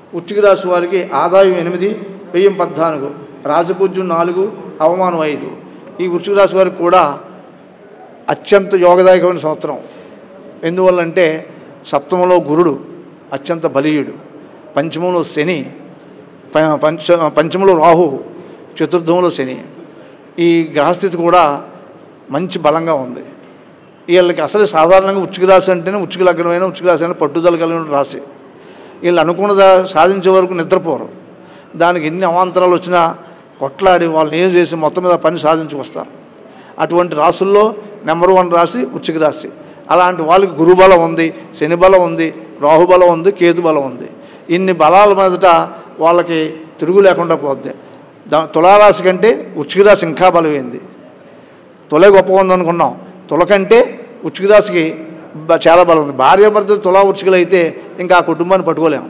వృశ్చిక రాశి వారికి ఆదాయం ఎనిమిది వ్యయం పద్నాలుగు రాజపూజ్యం నాలుగు అవమానం ఐదు ఈ వృశ్చిక రాశి వారికి కూడా అత్యంత యోగదాయకమైన సంవత్సరం ఎందువల్లంటే సప్తమంలో గురుడు అత్యంత బలీయుడు పంచమంలో శని ప- పంచ పంచమంలో రాహు చతుర్థంలో శని ఈ గ్రహస్థితి కూడా మంచి బలంగా ఉంది వీళ్ళకి అసలు సాధారణంగా ఉచ్చుక రాశి అంటేనే ఉచ్చుక లగ్నమైన ఉచ్చుక రాశి అంటే పట్టుదల కలిగిన రాశి వీళ్ళు అనుకున్నదా సాధించే వరకు నిద్రపోరు దానికి ఎన్ని అవాంతరాలు వచ్చినా కొట్లాడి వాళ్ళని ఏం చేసి మొత్తం మీద పని సాధించుకొస్తారు అటువంటి రాసుల్లో నెంబర్ వన్ రాశి ఉచ్చిక రాశి అలాంటి వాళ్ళకి గురుబలం ఉంది శని బలం ఉంది రాహుబలం ఉంది కేతు బలం ఉంది ఇన్ని బలాల మీదట వాళ్ళకి తిరుగు లేకుండా పోద్ది దా తులారాశి కంటే ఉచ్చిక రాశి ఇంకా బలమైంది తులే గొప్ప ఉందనుకున్నాం తుల కంటే ఉచ్చిక రాశికి బ- చాలా బలం ఉంది భార్య భర్తలు తులా ఉచ్చికలు అయితే ఇంకా ఆ కుటుంబాన్ని పట్టుకోలేము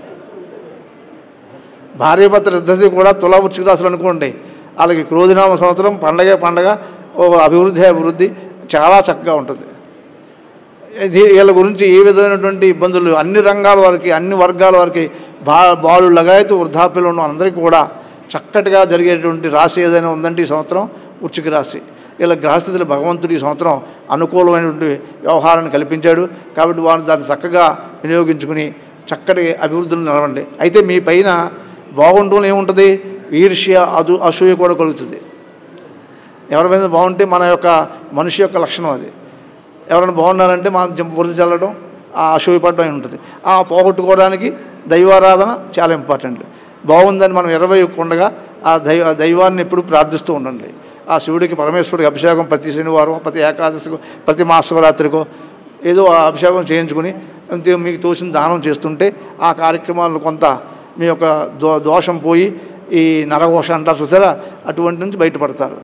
భార్య భర్తలు ఇద్దరిది కూడా తులా వృశ్చిక రాశులు అనుకోండి వాళ్ళకి క్రోధినామ సంవత్సరం పండగ పండగ ఓ అభివృద్ధి అభివృద్ధి చాలా చక్కగా ఉంటుంది ఇది వీళ్ళ గురించి ఏ విధమైనటువంటి ఇబ్బందులు అన్ని రంగాల వారికి అన్ని వర్గాల వారికి బా బాలు లగాయతు వృద్ధాప్యంలో ఉన్న అందరికీ కూడా చక్కటిగా జరిగేటువంటి రాశి ఏదైనా ఉందంటే ఈ సంవత్సరం వృశ్చిక రాశి వీళ్ళ గ్రహస్థితులు భగవంతుడు ఈ సంవత్సరం అనుకూలమైనటువంటి వ్యవహారాన్ని కల్పించాడు కాబట్టి వారు దాన్ని చక్కగా వినియోగించుకుని చక్కటి అభివృద్ధులు నిలవండి అయితే మీ పైన బాగుండడం ఏముంటుంది ఈర్ష్య అదు అసూయ కూడా కలుగుతుంది ఎవరి మీద బాగుంటే మన యొక్క మనిషి యొక్క లక్షణం అది ఎవరైనా బాగున్నారంటే మనం జం- బురద చల్లడం ఆ అసూయపడడం అయి ఉంటుంది ఆ పోగొట్టుకోవడానికి దైవారాధన చాలా ఇంపార్టెంట్ బాగుందని మనం ఇరవై ఉండగా ఆ దైవ ఆ దైవాన్ని ఎప్పుడు ప్రార్థిస్తూ ఉండండి ఆ శివుడికి పరమేశ్వరుడికి అభిషేకం ప్రతి శనివారం ప్రతి ఏకాదశికో ప్రతి మహాశివరాత్రికో ఏదో ఆ అభిషేకం చేయించుకుని అంతే మీకు తోచిన దానం చేస్తుంటే ఆ కార్యక్రమాలను కొంత మీ యొక్క దో దోషం పోయి ఈ నరఘోష అంటారు చూసారా అటువంటి నుంచి బయటపడతారు